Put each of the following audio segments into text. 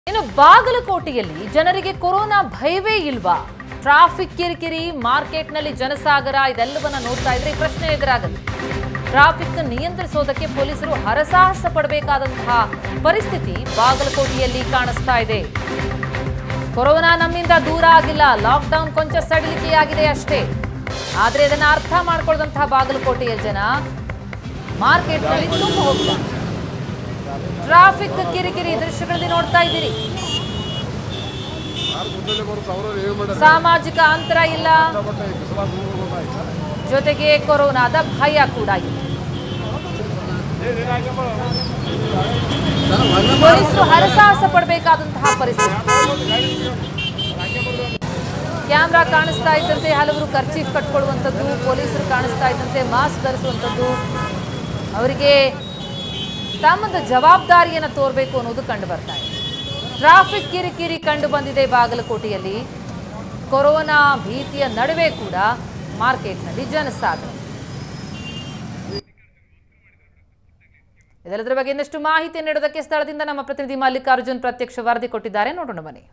ಇನ್ನು ಬಾಗಲಕೋಟೆಯಲ್ಲಿ ಜನರಿಗೆ ಕೊರೋನಾ ಭಯವೇ ಇಲ್ವಾ ಟ್ರಾಫಿಕ್ ಕಿರಿಕಿರಿ ಮಾರ್ಕೆಟ್ನಲ್ಲಿ ಜನಸಾಗರ ಇದೆಲ್ಲವನ್ನ ನೋಡ್ತಾ ಇದ್ರೆ ಈ ಪ್ರಶ್ನೆ ಎದುರಾಗುತ್ತೆ ಟ್ರಾಫಿಕ್ ನಿಯಂತ್ರಿಸೋದಕ್ಕೆ ಪೊಲೀಸರು ಹರಸಾಹಸ ಪಡಬೇಕಾದಂತಹ ಪರಿಸ್ಥಿತಿ ಬಾಗಲಕೋಟೆಯಲ್ಲಿ ಕಾಣಿಸ್ತಾ ಇದೆ ಕೊರೋನಾ ನಮ್ಮಿಂದ ದೂರ ಆಗಿಲ್ಲ ಲಾಕ್ಡೌನ್ ಕೊಂಚ ಸಡಿಲಿಕೆಯಾಗಿದೆ ಅಷ್ಟೇ ಆದ್ರೆ ಇದನ್ನ ಅರ್ಥ ಮಾಡ್ಕೊಳ್ಳದಂತಹ ಬಾಗಲಕೋಟೆಯ ಜನ ಮಾರ್ಕೆಟ್ನಲ್ಲಿ ತುಂಬ ಹೋಗ್ತಾರೆ ಟ್ರಾಫಿಕ್ ಕಿರಿಕಿರಿ ದೃಶ್ಯಗಳಲ್ಲಿ ನೋಡ್ತಾ ಇದ್ದೀರಿ ಸಾಮಾಜಿಕ ಅಂತರ ಇಲ್ಲ ಜೊತೆಗೆ ಕೊರೋನಾದ ಭಯ ಕೂಡ ಇದೆ ಪೊಲೀಸರು ಹರಸಾಹಸ ಪಡಬೇಕಾದಂತಹ ಪರಿಸ್ಥಿತಿ ಕ್ಯಾಮ್ರಾ ಕಾಣಿಸ್ತಾ ಇದ್ದಂತೆ ಹಲವರು ಖರ್ಚೀಫ್ ಕಟ್ಕೊಳ್ಳುವಂಥದ್ದು ಪೊಲೀಸರು ಕಾಣಿಸ್ತಾ ಇದ್ದಂತೆ ಮಾಸ್ಕ್ ಧರಿಸುವಂಥದ್ದು ಅವರಿಗೆ ತಮ್ಮದ ಜವಾಬ್ದಾರಿಯನ್ನು ತೋರಬೇಕು ಅನ್ನೋದು ಕಂಡು ಬರ್ತಾ ಇದೆ ಟ್ರಾಫಿಕ್ ಕಿರಿಕಿರಿ ಕಂಡು ಬಂದಿದೆ ಬಾಗಲಕೋಟೆಯಲ್ಲಿ ಕೊರೋನಾ ಭೀತಿಯ ನಡುವೆ ಕೂಡ ಮಾರ್ಕೆಟ್ನಲ್ಲಿ ಜನಸಾಗರ ಇದೆಲ್ಲದರ ಬಗ್ಗೆ ಇನ್ನಷ್ಟು ಮಾಹಿತಿ ನೀಡೋದಕ್ಕೆ ಸ್ಥಳದಿಂದ ನಮ್ಮ ಪ್ರತಿನಿಧಿ ಮಲ್ಲಿಕಾರ್ಜುನ್ ಪ್ರತ್ಯಕ್ಷ ವರದಿ ಕೊಟ್ಟಿದ್ದಾರೆ ನೋಡೋಣ ಬನ್ನಿ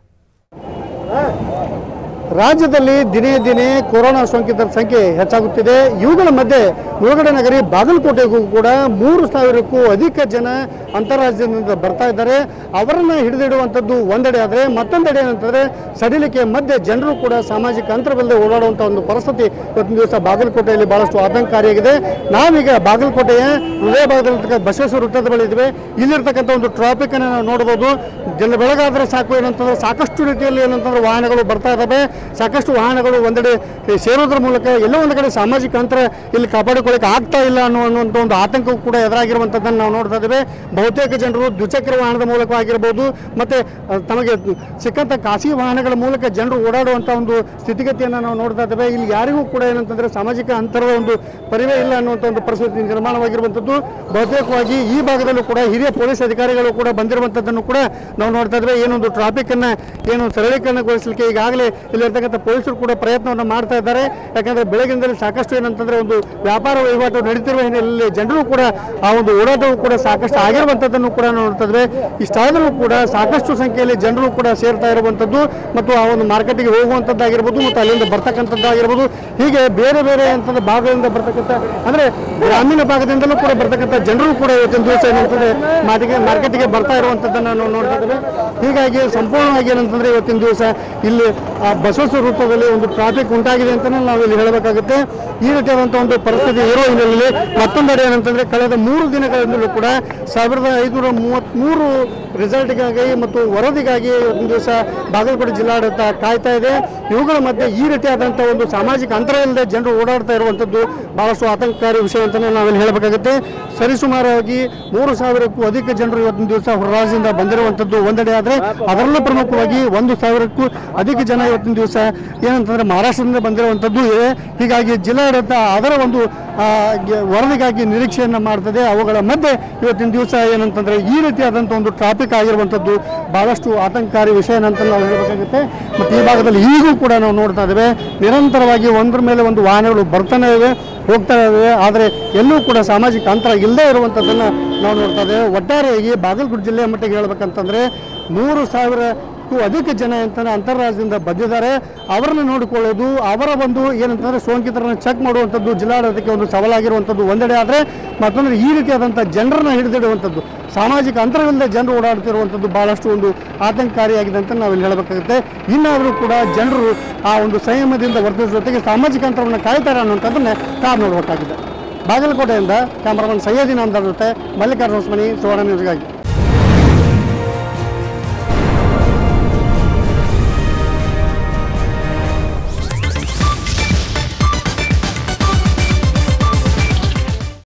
ರಾಜ್ಯದಲ್ಲಿ ದಿನೇ ದಿನೇ ಕೊರೋನಾ ಸೋಂಕಿತರ ಸಂಖ್ಯೆ ಹೆಚ್ಚಾಗುತ್ತಿದೆ ಇವುಗಳ ಮಧ್ಯೆ ಮುಳುಗಡೆ ನಗರಿ ಬಾಗಲಕೋಟೆಗೂ ಕೂಡ ಮೂರು ಸಾವಿರಕ್ಕೂ ಅಧಿಕ ಜನ ಅಂತಾರಾಜ್ಯದಿಂದ ಬರ್ತಾ ಇದ್ದಾರೆ ಅವರನ್ನು ಹಿಡಿದಿಡುವಂಥದ್ದು ಒಂದೆಡೆ ಆದರೆ ಮತ್ತೊಂದೆಡೆ ಏನಂತಂದರೆ ಸಡಿಲಿಕೆ ಮಧ್ಯೆ ಜನರು ಕೂಡ ಸಾಮಾಜಿಕ ಅಂತರವಿಲ್ಲದೆ ಓಡಾಡುವಂಥ ಒಂದು ಪರಿಸ್ಥಿತಿ ಇವತ್ತಿನ ದಿವಸ ಬಾಗಲಕೋಟೆಯಲ್ಲಿ ಬಹಳಷ್ಟು ಆತಂಕಕಾರಿಯಾಗಿದೆ ನಾವೀಗ ಬಾಗಲಕೋಟೆಯ ಹೃದಯ ಭಾಗದಲ್ಲಿರ್ತಕ್ಕ ಬಸವೇಶ್ವರ ವೃತ್ತದ ಬಳಿ ಇದ್ವಿ ಇಲ್ಲಿರ್ತಕ್ಕಂಥ ಒಂದು ಟ್ರಾಫಿಕ್ ಅನ್ನು ನಾವು ನೋಡಬಹುದು ಜನ ಬೆಳಗಾದ್ರೆ ಸಾಕು ಏನಂತಂದ್ರೆ ಸಾಕಷ್ಟು ರೀತಿಯಲ್ಲಿ ಏನಂತಂದ್ರೆ ವಾಹನಗಳು ಬರ್ತಾ ಇದ್ದಾವೆ ಸಾಕಷ್ಟು ವಾಹನಗಳು ಒಂದೆಡೆ ಸೇರೋದ್ರ ಮೂಲಕ ಎಲ್ಲೋ ಒಂದು ಕಡೆ ಸಾಮಾಜಿಕ ಅಂತರ ಇಲ್ಲಿ ಕಾಪಾಡಿಕೊಳ್ಳಿಕ್ಕೆ ಆಗ್ತಾ ಇಲ್ಲ ಅನ್ನೋ ಅನ್ನುವಂಥ ಒಂದು ಆತಂಕವೂ ಕೂಡ ಎದುರಾಗಿರುವಂಥದ್ದನ್ನು ನಾವು ನೋಡ್ತಾ ಇದ್ದೇವೆ ಬಹುತೇಕ ಜನರು ದ್ವಿಚಕ್ರ ವಾಹನದ ಮೂಲಕವಾಗಿರ್ಬೋದು ಮತ್ತೆ ಅಹ್, ತಮಗೆ ಸಿಕ್ಕಂಥ ಖಾಸಗಿ ವಾಹನಗಳ ಮೂಲಕ ಜನರು ಓಡಾಡುವಂಥ ಒಂದು ಸ್ಥಿತಿಗತಿಯನ್ನು ನಾವು ನೋಡ್ತಾ ಇದ್ದೇವೆ ಇಲ್ಲಿ ಯಾರಿಗೂ ಕೂಡ ಏನಂತಂದ್ರೆ ಸಾಮಾಜಿಕ ಅಂತರದ ಒಂದು ಪರಿವೇ ಇಲ್ಲ ಅನ್ನುವಂಥ ಒಂದು ಪರಿಸ್ಥಿತಿ ನಿರ್ಮಾಣವಾಗಿರುವಂಥದ್ದು ಬಹುತೇಕವಾಗಿ ಈ ಭಾಗದಲ್ಲೂ ಕೂಡ ಹಿರಿಯ ಪೊಲೀಸ್ ಅಧಿಕಾರಿಗಳು ಕೂಡ ಬಂದಿರುವಂಥದ್ದನ್ನು ಕೂಡ ನಾವು ನೋಡ್ತಾ ಇದ್ದೇವೆ ಏನೊಂದು ಟ್ರಾಫಿಕ್ ಅನ್ನ ಏನು ಸರಳೀಕರಣಗೊಳಿಸಲಿಕ್ಕೆ ಈಗಾಗಲೇ ಇಲ್ಲಿರ್ತಕ್ಕಂಥ ಪೊಲೀಸರು ಕೂಡ ಪ್ರಯತ್ನವನ್ನು ಮಾಡ್ತಾ ಇದ್ದಾರೆ ಯಾಕಂದ್ರೆ ಬೆಳಗಿನಿಂದಲೇ ಸಾಕಷ್ಟು ಏನಂತಂದ್ರೆ ಒಂದು ವ್ಯಾಪಾರ ವಹಿವಾಟು ನಡೀತಿರುವ ಹಿನ್ನೆಲೆಯಲ್ಲಿ ಜನರು ಕೂಡ ಆ ಒಂದು ಓಡಾಟವು ಕೂಡ ಸಾಕಷ್ಟು ಆಗಿರುವಂಥದ್ದನ್ನು ಕೂಡ ನಾವು ನೋಡ್ತಾ ಇದ್ದೇವೆ ಇಷ್ಟಾದರೂ ಕೂಡ ಸಾಕಷ್ಟು ಸಂಖ್ಯೆಯಲ್ಲಿ ಜನರು ಕೂಡ ಸೇರ್ತಾ ಇರುವಂಥದ್ದು ಮತ್ತು ಆ ಒಂದು ಮಾರ್ಕೆಟಿಗೆ ಹೋಗುವಂಥದ್ದಾಗಿರ್ಬೋದು ಮತ್ತು ಅಲ್ಲಿಂದ ಬರ್ತಕ್ಕಂಥದ್ದಾಗಿರ್ಬೋದು ಹೀಗೆ ಬೇರೆ ಬೇರೆ ಅಂತಂದ್ರೆ ಭಾಗಗಳಿಂದ ಬರ್ತಕ್ಕಂಥ ಅಂದ್ರೆ ಗ್ರಾಮೀಣ ಭಾಗದಿಂದಲೂ ಕೂಡ ಬರ್ತಕ್ಕಂಥ ಜನರು ಕೂಡ ಇವತ್ತಿನ ದಿವಸ ಏನಂತಂದ್ರೆ ಮಾತಿಗೆ ಮಾರ್ಕೆಟಿಗೆ ಬರ್ತಾ ಇರುವಂಥದ್ದನ್ನು ನಾವು ನೋಡ್ತಾ ಇದ್ದೇವೆ ಹೀಗಾಗಿ ಸಂಪೂರ್ಣವಾಗಿ ಏನಂತಂದ್ರೆ ಇವತ್ತಿನ ದಿವಸ ಇಲ್ಲಿ ಆ ಬಸವೇಶ್ವರ ವೃತ್ತದಲ್ಲಿ ಒಂದು ಟ್ರಾಫಿಕ್ ಉಂಟಾಗಿದೆ ಅಂತಲೇ ನಾವು ಇಲ್ಲಿ ಹೇಳಬೇಕಾಗುತ್ತೆ ಈ ರೀತಿಯಾದಂಥ ಒಂದು ಪರಿಸ್ಥಿತಿ ಇರುವ ಹಿನ್ನೆಲೆಯಲ್ಲಿ ಮತ್ತೊಂದೆಡೆ ಏನಂತಂದ್ರೆ ಕಳೆದ ಮೂರು ದಿನಗಳಿಂದಲೂ ಕೂಡ ಸಾವಿರದ ಐದುನೂರ ಮೂವತ್ತ್ಮೂರು ರಿಸಲ್ಟ್ಗಾಗಿ ಮತ್ತು ವರದಿಗಾಗಿ ಇವತ್ತಿನ ದಿವಸ ಬಾಗಲಕೋಟೆ ಜಿಲ್ಲಾಡಳಿತ ಕಾಯ್ತಾ ಇದೆ ಇವುಗಳ ಮಧ್ಯೆ ಈ ರೀತಿಯಾದಂಥ ಒಂದು ಸಾಮಾಜಿಕ ಅಂತರ ಇಲ್ಲದೆ ಜನರು ಓಡಾಡ್ತಾ ಇರುವಂಥದ್ದು ಬಹಳಷ್ಟು ಆತಂಕಕಾರಿ ವಿಷಯ ಅಂತಲೇ ನಾವಿಲ್ಲಿ ಹೇಳಬೇಕಾಗುತ್ತೆ ಸರಿಸುಮಾರಾಗಿ ಮೂರು ಸಾವಿರಕ್ಕೂ ಅಧಿಕ ಜನರು ಇವತ್ತಿನ ದಿವಸ ಹೊರ ರಾಜ್ಯದಿಂದ ಬಂದಿರುವಂಥದ್ದು ಒಂದೆಡೆ ಆದರೆ ಅದರಲ್ಲೂ ಪ್ರಮುಖವಾಗಿ ಒಂದು ಸಾವಿರಕ್ಕೂ ಅಧಿಕ ಜನ ಇವತ್ತಿನ ದಿವಸ ಏನಂತಂದ್ರೆ ಮಹಾರಾಷ್ಟ್ರದಿಂದ ಬಂದಿರುವಂಥದ್ದು ಇದೆ ಹೀಗಾಗಿ ಜಿಲ್ಲಾಡಳಿತ ಅದರ ಒಂದು ಆ, ಗೆ- ವರದಿಗಾಗಿ ನಿರೀಕ್ಷೆಯನ್ನು ಮಾಡ್ತದೆ ಅವುಗಳ ಮಧ್ಯೆ ಇವತ್ತಿನ ದಿವಸ ಏನಂತಂದ್ರೆ ಈ ರೀತಿಯಾದಂಥ ಒಂದು ಟ್ರಾಫಿಕ್ ಆಗಿರುವಂಥದ್ದು ಬಹಳಷ್ಟು ಆತಂಕಕಾರಿ ವಿಷಯ ಅಂತ ನಾವು ಹೇಳಬೇಕಾಗುತ್ತೆ ಮತ್ತು ಈ ಭಾಗದಲ್ಲಿ ಈಗೂ ಕೂಡ ನಾವು ನೋಡ್ತಾ ಇದ್ದೇವೆ ನಿರಂತರವಾಗಿ ಒಂದರ ಮೇಲೆ ಒಂದು ವಾಹನಗಳು ಬರ್ತಾನೆ ಇವೆ ಹೋಗ್ತಾ ಇವೆ ಆದರೆ ಎಲ್ಲೂ ಕೂಡ ಸಾಮಾಜಿಕ ಅಂತರ ಇಲ್ಲದೆ ಇರುವಂಥದ್ದನ್ನು ನಾವು ನೋಡ್ತಾ ಇದ್ದೇವೆ ಒಟ್ಟಾರೆಯಾಗಿ ಬಾಗಲಕೋಟೆ ಜಿಲ್ಲೆಯ ಮಟ್ಟಿಗೆ ಹೇಳ್ಬೇಕಂತಂದ್ರೆ ಮೂರು ಸಾವಿರಕ್ಕೂ ಅಧಿಕ ಜನ ಅಂತಂದ್ರೆ ಅಂತಾರಾಜ್ಯದಿಂದ ಬಂದಿದ್ದಾರೆ ಅವರನ್ನು ನೋಡಿಕೊಳ್ಳೋದು ಅವರ ಒಂದು ಏನಂತಂದ್ರೆ ಸೋಂಕಿತರನ್ನು ಚೆಕ್ ಮಾಡುವಂಥದ್ದು ಜಿಲ್ಲಾಡಳಿತಕ್ಕೆ ಒಂದು ಸವಾಲಾಗಿರುವಂಥದ್ದು ಒಂದೆಡೆ ಆದರೆ ಮತ್ತೊಂದು ಈ ರೀತಿಯಾದಂಥ ಜನರನ್ನ ಹಿಡಿದಿಡುವಂಥದ್ದು ಸಾಮಾಜಿಕ ಅಂತರವಿಲ್ಲದೆ ಜನರು ಓಡಾಡ್ತಿರುವಂಥದ್ದು ಬಹಳಷ್ಟು ಒಂದು ಆತಂಕಕಾರಿಯಾಗಿದೆ ಅಂತ ನಾವು ಇಲ್ಲಿ ಹೇಳಬೇಕಾಗುತ್ತೆ ಇನ್ನಾದರೂ ಕೂಡ ಜನರು ಆ ಒಂದು ಸಂಯಮದಿಂದ ವರ್ತಿಸುವ ಜೊತೆಗೆ ಸಾಮಾಜಿಕ ಅಂತರವನ್ನು ಕಾಯ್ತಾರೆ ಅನ್ನುವಂಥದ್ದನ್ನೇ ತಾವು ನೋಡಬೇಕಾಗಿದೆ ಬಾಗಲಕೋಟೆಯಿಂದ ಕ್ಯಾಮರಾಮನ್ ಸಯ್ಯದಿ ನಾಮದಾರ್ ಜೊತೆ ಮಲ್ಲಿಕಾರ್ಜುನ ಸ್ಮನಿ ಸುವರ್ಣ ನ್ಯೂಸ್ಗಾಗಿ